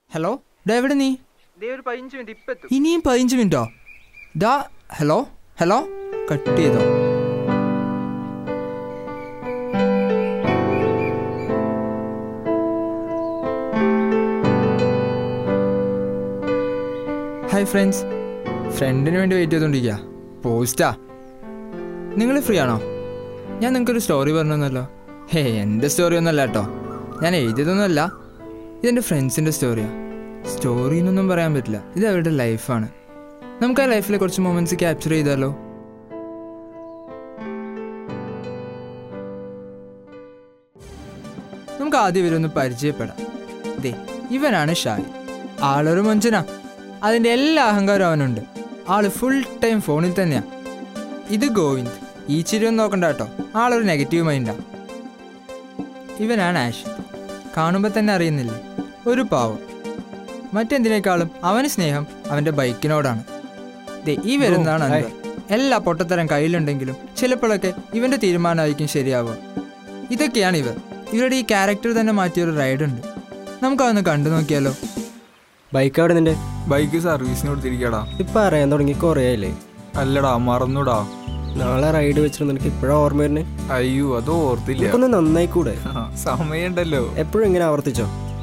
hello ഡാ എവിടെ നീ ദേ ഒരു പതിനഞ്ച് മിനിറ്റ് ഇപ്പം എത്തും ഇനിയും പതിനഞ്ച് മിനിറ്റോ ഡാ ഹലോ ഹലോ കട്ട് ചെയ്തോ ഹായ് ഫ്രണ്ട്സ് ഫ്രണ്ടിന് വേണ്ടി വെയിറ്റ് ചെയ്തോണ്ടിരിക്കുക പോസ്റ്റാ നിങ്ങൾ ഫ്രീ ആണോ ഞാൻ നിങ്ങൾക്കൊരു സ്റ്റോറി പറഞ്ഞല്ലോ ഹേ എൻ്റെ സ്റ്റോറി ഒന്നല്ല കേട്ടോ ഞാൻ എഴുതിയതൊന്നുമല്ല ഇതെൻ്റെ ഫ്രണ്ട്സിൻ്റെ സ്റ്റോറിയാണ് സ്റ്റോറി എന്നൊന്നും പറയാൻ പറ്റില്ല ഇത് അവരുടെ ലൈഫാണ് നമുക്ക് ആ ലൈഫിലെ കുറച്ച് മൊമെന്റ്സ് ക്യാപ്ചർ ചെയ്താലോ നമുക്ക് ആദ്യം ഇവരൊന്ന് പരിചയപ്പെടാം ദേ ഇവനാണ് ഷായ് ആളൊരു മൊഞ്ചനാ അതിൻ്റെ എല്ലാ അഹങ്കാരവും അവനുണ്ട് ആള് ഫുൾ ടൈം ഫോണിൽ തന്നെയാ ഇത് ഗോവിന്ദ് ഈ ചിരി ഒന്നും നോക്കണ്ട കേട്ടോ ആളൊരു നെഗറ്റീവ് മൈൻഡാ ഇവനാണ് ആഷ് കാണുമ്പോൾ തന്നെ അറിയുന്നില്ലേ ഒരു പാവം മറ്റെന്തിനേക്കാളും അവന് സ്നേഹം അവന്റെ ബൈക്കിനോടാണ് ദേ ഈ വരുന്നതാണ് അൻവർ എല്ലാ പൊട്ടത്തരം കയ്യിലുണ്ടെങ്കിലും ചിലപ്പോഴൊക്കെ ഇവന്റെ തീരുമാനമായിരിക്കും ശരിയാവുക ഇതൊക്കെയാണ് ഇവർ ഇവരുടെ ഈ ക്യാരക്ടർ തന്നെ മാറ്റിയൊരു റൈഡ് ഉണ്ട് നമുക്കതൊന്ന് കണ്ടു നോക്കിയാലോ ബൈക്ക് അവിടെ നിന്റെ ബൈക്ക് സർവീസിന് കൊടുത്തിരിക്കടാ ഇപ്പൊ അറിയാൻ തുടങ്ങി കുറേ ആയില്ലേ അല്ലടാ മറന്നുടാ നാളെ റൈഡ് വെച്ചിട്ട് നിനക്ക് ഇപ്പോഴാ ഓർമ്മ വരുന്നേ അയ്യോ അത് ഓർത്തില്ല നിനക്കൊന്ന് നന്നായി കൂടെ ആ, സമയമുണ്ടല്ലോ എപ്പോഴും ഇങ്ങനെ ആവർത്തിച്ചോ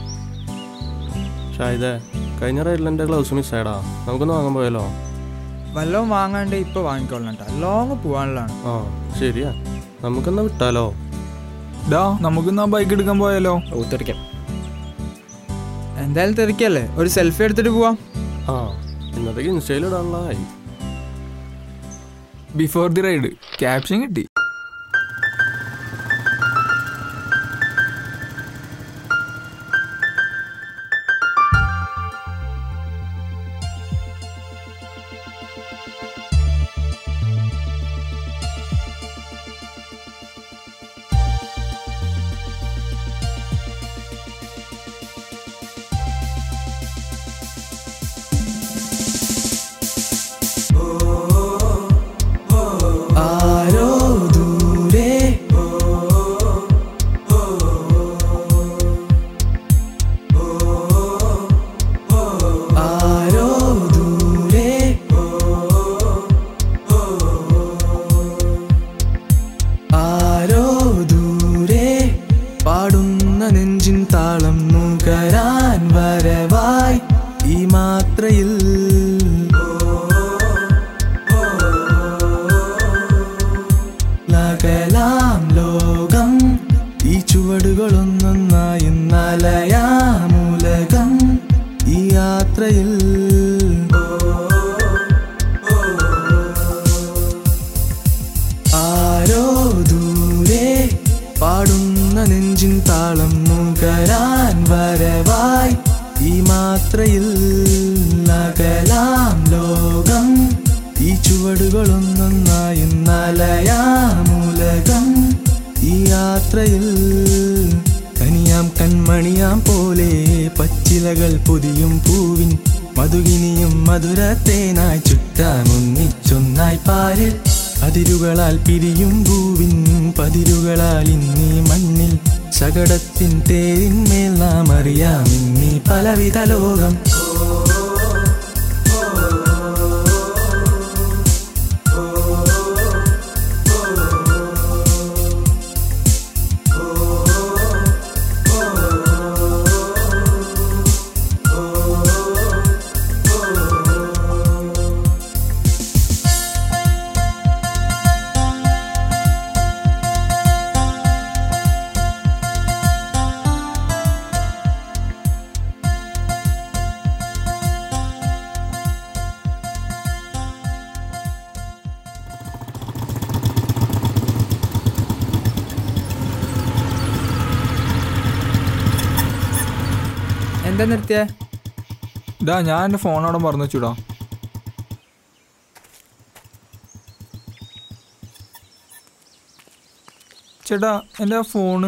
ഷായിദേ കഴിഞ്ഞ റൈഡിൽ എൻ്റെ ഗ്ലൗസ് മിസ്സായടാ നമുക്കൊന്ന് വാങ്ങാൻ പോയാലോ വല്ലതും വാങ്ങാണ്ട് ഇപ്പൊ വാങ്ങിക്കൊള്ളണം കേട്ടോ ലോങ് പോകാനുള്ളതാണ് ആ ശരിയാ നമുക്കെന്നാ വിട്ടാലോ ഡാ നമുക്കിന്ന് ആ ബൈക്ക് എടുക്കാൻ പോയാലോ ഊത്തെറിക്കാം എന്തായാലും തെറിക്കല്ലേ ഒരു സെൽഫി എടുത്തിട്ട് പോവാം ആ ഇന്നത്തേക്ക് ഇൻസ്റ്റയിൽ ഇടാനുള്ളതായി ബിഫോർ ദി റൈഡ് ക്യാപ്ഷൻ കിട്ടി ആരോ ദൂരെ ആരോ ദൂരെ ആരോ ദൂരെ പാടുന്ന നെഞ്ചിൻ താളം നുകരാൻ വരവായി ഈ മാത്രയിൽ ലകലാം ലോകം ഈ ചുവടുകളൊന്നൊന്നായി നലയാമൂലകം ഈ യാത്രയിൽ ആരോ ദൂരെ പാടുന്ന നെഞ്ചിൻ താളം നുകരാൻ വരവായി ഈ മാത്രയിൽ നകലാം ലോകം ഈ ചുവടുകളൊന്നൊന്നായി നലയാമൂലകം ഈ യാത്രയിൽ കനിയാം കൺമണിയാം പോലെ പച്ചിലകൾ പൊതിയും പൂവിൻ മധുകിനിയും മധുരത്തേനായി ചുറ്റാൻ ഒന്നിച്ചൊന്നായി പാരിൽ അതിരുകളാൽ പിരിയും പൂവിൻ പതിരുകളാൽ ഇന്നീ മണ്ണിൽ ശകടത്തിൻ തേരിന്മേൽ നാം അറിയാം ഇന്നീ പലവിധ ലോകം എന്താ നിർത്തിയേ ഡാ ഞാൻ എൻ്റെ ഫോൺ അവിടെ മറന്നു വെച്ചുടാ ചേട്ടാ എൻ്റെ ആ ഫോണ്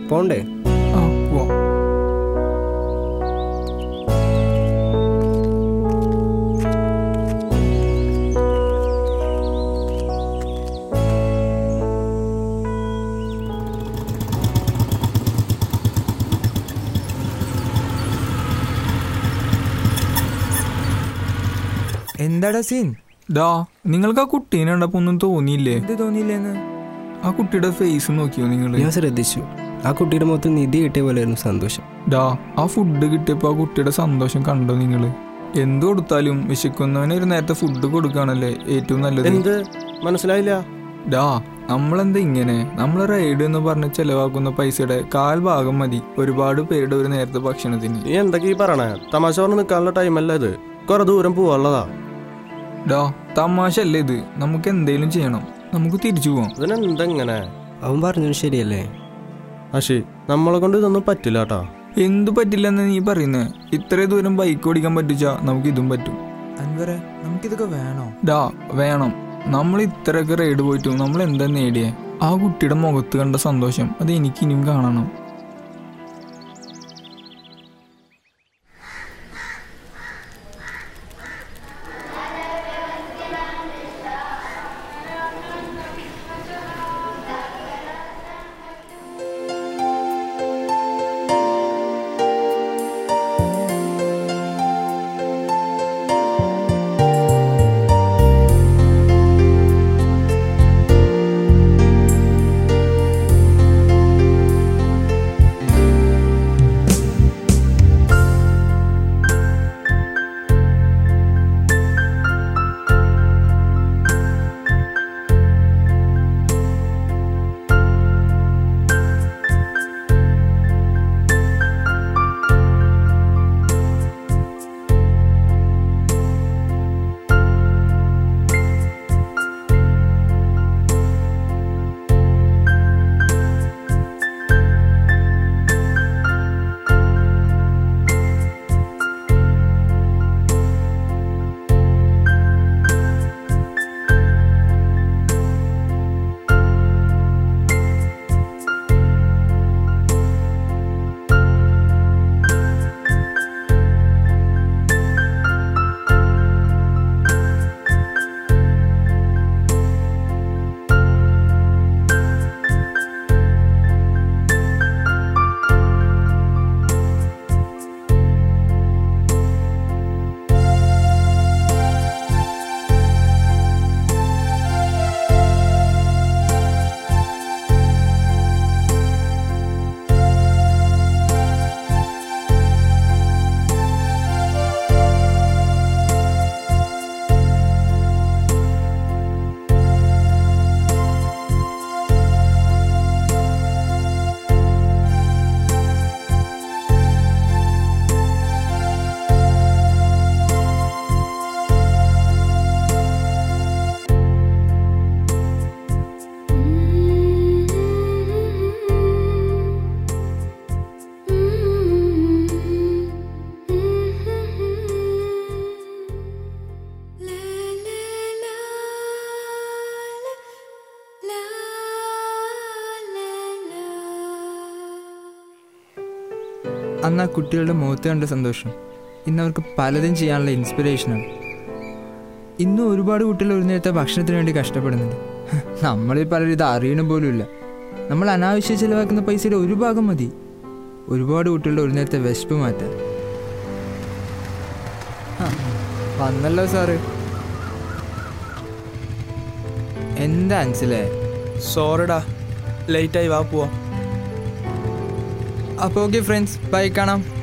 പോണ്ടേ ആ പോവാം എന്താടാ സീൻ ഡാ നിങ്ങൾക്ക് ആ കുട്ടീനെ കണ്ടപ്പോ ഒന്നും തോന്നിയില്ലേ എന്ത് തോന്നിയില്ലേന്ന് ആ കുട്ടിയുടെ ഫേസ് നോക്കിയോ നിങ്ങൾ ഞാൻ ശ്രദ്ധിച്ചു ആ കുട്ടിയുടെ മുഖത്ത് നിധി കിട്ടിയ പോലെയായിരുന്നു സന്തോഷം ഡാ ആ ഫുഡ് കിട്ടിയപ്പോ ആ കുട്ടിയുടെ സന്തോഷം കണ്ടോ നിങ്ങള് എന്ത് കൊടുത്താലും വിശക്കുന്നവന് ഒരു നേരത്തെ ഫുഡ് കൊടുക്കുകയാണല്ലേ ഏറ്റവും നല്ലത് എന്ത് മനസ്സിലായില്ല ഡാ നമ്മളെന്താ ഇങ്ങനെ നമ്മൾ റൈഡ് എന്ന് പറഞ്ഞ് ചെലവാക്കുന്ന പൈസയുടെ കാൽ ഭാഗം മതി ഒരുപാട് പേരുടെ ഒരു നേരത്തെ ഭക്ഷണത്തിന് നീ എന്തൊക്കെ ഈ പറയണേ തമാശ പറഞ്ഞ് നിൽക്കാനുള്ള ടൈമല്ല ഇത് കുറെ ദൂരം പോവാനുള്ളതാ ഡാ തമാശ അല്ലേ ഇത് നമുക്ക് എന്തേലും ചെയ്യണം നമുക്ക് തിരിച്ചു പോവാം ഇതിനെന്തെങ്ങനെ അവൻ പറഞ്ഞത് ശരിയല്ലേ അശി നമ്മളെ കൊണ്ട് ഇതൊന്നും പറ്റില്ല കേട്ടാ എന്തു പറ്റില്ലെന്ന് നീ പറയുന്നേ ഇത്രയും ദൂരം ബൈക്ക് ഓടിക്കാൻ പറ്റിച്ചാ നമുക്ക് ഇതും പറ്റും അൻവറെ നമുക്കിതൊക്കെ വേണോ ഡാ വേണം നമ്മൾ ഇത്രയൊക്കെ റൈഡ് പോയിട്ടും നമ്മൾ എന്താ നേടിയേ ആ കുട്ടിയുടെ മുഖത്ത് കണ്ട സന്തോഷം അത് എനിക്ക് ഇനിയും കാണണം അന്ന് ആ കുട്ടികളുടെ മുഖത്ത് കണ്ട സന്തോഷം ഇന്ന് അവർക്ക് പലതും ചെയ്യാനുള്ള ഇൻസ്പിറേഷനാണ് ഇന്നും ഒരുപാട് കുട്ടികൾ ഒരു നേരത്തെ ഭക്ഷണത്തിന് വേണ്ടി കഷ്ടപ്പെടുന്നുണ്ട് നമ്മളിൽ പലരും ഇത് അറിയണ പോലുമില്ല നമ്മൾ അനാവശ്യ ചിലവാക്കുന്ന പൈസയുടെ ഒരു ഭാഗം മതി ഒരുപാട് കുട്ടികളുടെ ഒരു നേരത്തെ വിശപ്പ് മാറ്റാൻ ആ, വന്നല്ലോ സാറ് എന്താ അൻസിലേ സോറിടാ ലേറ്റായി വാ പോവാം അപ്പോൾ ഓക്കെ ഫ്രണ്ട്സ് ബൈ കാണാം